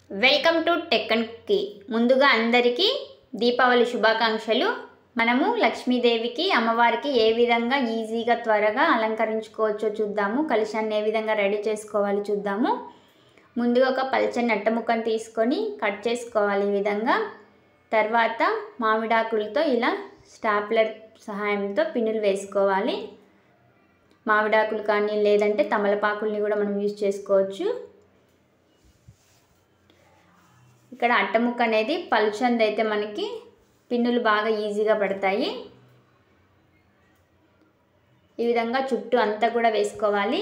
welcome to tech and కి ముందుగా అందరికీ దీపావళి శుభాకాంక్షలు మనము లక్ష్మీదేవికి అమ్మవారికి ఏ విధంగా ఈజీగా త్వరగా అలంకరించుకోవచ్చో చూద్దాము కలశాన్ని ఏ విధంగా రెడీ చేసుకోవాలి చూద్దాము ముందుగా ఒక పల్చని అట్ట ముక్కను తీసుకొని కట్ చేసుకోవాలి ఈ విధంగా తర్వాత మామిడాకులతో ఇలా స్టాప్లర్ సహాయంతో పిన్నులు వేసుకోవాలి మామిడాకులు కానీ లేదంటే తమలపాకుల్ని కూడా మనం యూజ్ చేసుకోవచ్చు ఇక్కడ అట్టముక్క అనేది పలుచంది అయితే మనకి పిన్నులు బాగా ఈజీగా పడతాయి ఈ విధంగా చుట్టూ అంతా కూడా వేసుకోవాలి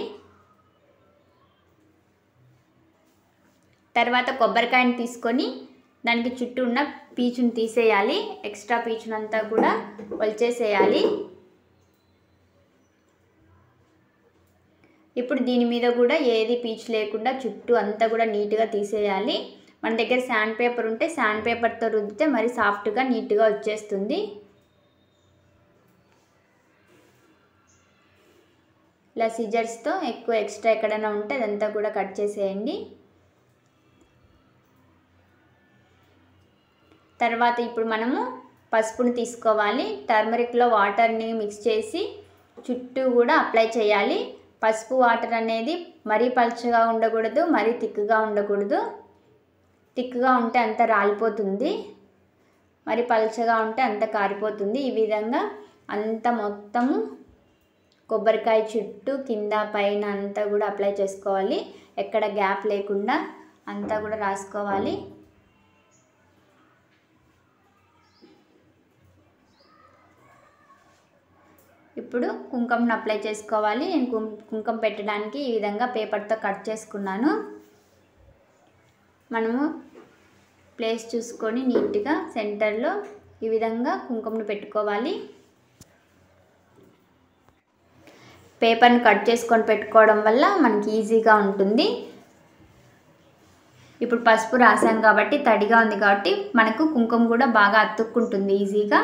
తర్వాత కొబ్బరికాయని తీసుకొని దానికి చుట్టూ ఉన్న పీచుని తీసేయాలి ఎక్స్ట్రా పీచునంతా కూడా వలిచేసేయాలి ఇప్పుడు దీని మీద కూడా ఏది పీచు లేకుండా చుట్టూ అంతా కూడా నీట్గా తీసేయాలి మన దగ్గర శాండ్ పేపర్ ఉంటే శాండ్ పేపర్తో రుద్దితే మరి సాఫ్ట్గా నీట్గా వచ్చేస్తుంది ఇలా సిజర్స్తో ఎక్కువ ఎక్స్ట్రా ఎక్కడైనా ఉంటే అదంతా కూడా కట్ చేసేయండి తర్వాత ఇప్పుడు మనము పసుపుని తీసుకోవాలి టర్మరిక్లో వాటర్ని మిక్స్ చేసి చుట్టూ కూడా అప్లై చేయాలి పసుపు వాటర్ అనేది మరీ పలుచగా ఉండకూడదు మరీ తిక్కుగా ఉండకూడదు తిక్కుగా ఉంటే అంత రాలిపోతుంది మరి పలుచగా ఉంటే అంత కారిపోతుంది ఈ విధంగా అంత మొత్తము కొబ్బరికాయ చుట్టూ కింద పైన అంతా కూడా అప్లై చేసుకోవాలి ఎక్కడ గ్యాప్ లేకుండా అంతా కూడా రాసుకోవాలి ఇప్పుడు కుంకుమను అప్లై చేసుకోవాలి నేను కుం కుంకుమ పెట్టడానికి ఈ విధంగా పేపర్తో కట్ చేసుకున్నాను మనము ప్లేస్ చూసుకొని నీట్గా సెంటర్లో ఈ విధంగా కుంకుమను పెట్టుకోవాలి పేపర్ని కట్ చేసుకొని పెట్టుకోవడం వల్ల మనకి ఈజీగా ఉంటుంది ఇప్పుడు పసుపు రాసాం కాబట్టి తడిగా ఉంది కాబట్టి మనకు కుంకుమ కూడా బాగా అతుక్కుంటుంది ఈజీగా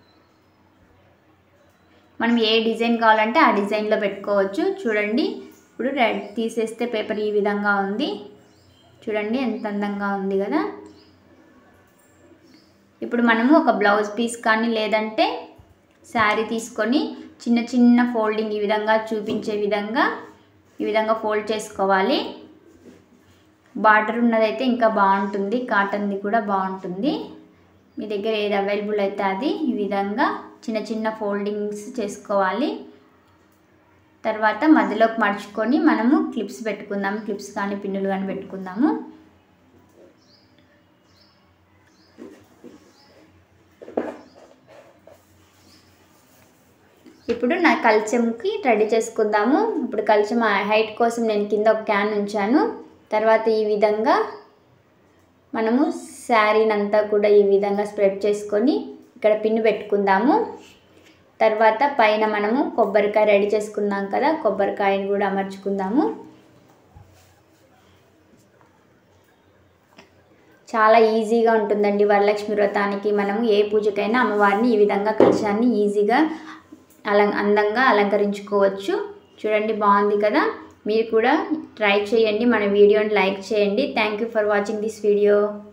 మనం ఏ డిజైన్ కావాలంటే ఆ డిజైన్లో పెట్టుకోవచ్చు చూడండి ఇప్పుడు రెడ్ తీసేస్తే పేపర్ ఈ విధంగా ఉంది చూడండి ఎంత అందంగా ఉంది కదా ఇప్పుడు మనము ఒక బ్లౌజ్ పీస్ కానీ లేదంటే శారీ తీసుకొని చిన్న చిన్న ఫోల్డింగ్ ఈ విధంగా చూపించే విధంగా ఈ విధంగా ఫోల్డ్ చేసుకోవాలి బార్డర్ ఉన్నదైతే ఇంకా బాగుంటుంది కాటన్ది కూడా బాగుంటుంది మీ దగ్గర ఏది అవైలబుల్ అయితే అది ఈ విధంగా చిన్న చిన్న ఫోల్డింగ్స్ చేసుకోవాలి తర్వాత మధ్యలోకి మడుచుకొని మనము క్లిప్స్ పెట్టుకుందాము క్లిప్స్ కానీ పిన్నులు కానీ పెట్టుకుందాము ఇప్పుడు నా కల్చంకి రెడీ చేసుకుందాము ఇప్పుడు కల్చం హైట్ కోసం నేను కింద ఒక క్యాన్ ఉంచాను తర్వాత ఈ విధంగా మనము శారీని అంతా కూడా ఈ విధంగా స్ప్రెడ్ చేసుకొని ఇక్కడ పిన్ను పెట్టుకుందాము తర్వాత పైన మనము కొబ్బరికాయ రెడీ చేసుకున్నాం కదా కొబ్బరికాయని కూడా అమర్చుకుందాము చాలా ఈజీగా ఉంటుందండి వరలక్ష్మి వ్రతానికి మనము ఏ పూజకైనా అమ్మవారిని ఈ విధంగా కలశాన్ని ఈజీగా అలం అందంగా అలంకరించుకోవచ్చు చూడండి బాగుంది కదా మీరు కూడా ట్రై చేయండి మన వీడియోని లైక్ చేయండి thank you for watching this video